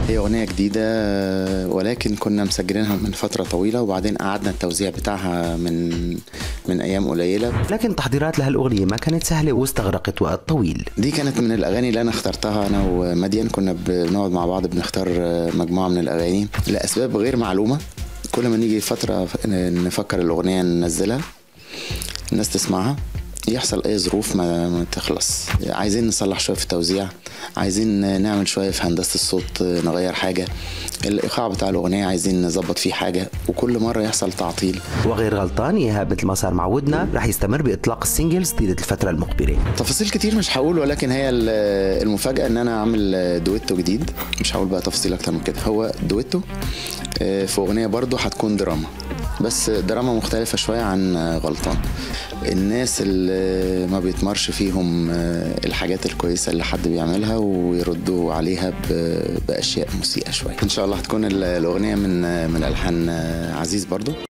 هي أغنية جديدة آه، ولكن كنا مسجلينها من فترة طويلة وبعدين قعدنا التوزيع بتاعها من من أيام قليلة لكن تحضيرات لهالأغنية ما كانت سهلة واستغرقت وقت طويل دي كانت من الأغاني اللي أنا اخترتها أنا ومديان كنا بنقعد مع بعض بنختار آه، مجموعة من الأغاني لأسباب غير معلومة كل ما نيجي فترة نفكر الأغنية ننزلها الناس تسمعها يحصل اي ظروف ما, ما تخلص عايزين نصلح شويه في التوزيع عايزين نعمل شويه في هندسه الصوت نغير حاجه الايقاع بتاع الاغنيه عايزين نظبط فيه حاجه وكل مره يحصل تعطيل وغير غلطان ايهاب مثل ما صار معودنا رح يستمر باطلاق السنجلز طيله الفتره المقبله تفاصيل كتير مش هقول ولكن هي ال- المفاجاه ان انا عامل دويتو جديد مش هقول بقى تفاصيل اكتر من كده هو دويتو آه، في اغنيه برضو هتكون دراما بس دراما مختلفة شوية عن غلطان الناس اللي ما بيتمرش فيهم آه، الحاجات الكويسة اللي حد بيعملها ويردوا عليها ب- بأشياء مسيئة شوية إن شاء الله هتكون ال- الأغنية من من ألحان آه، عزيز برضو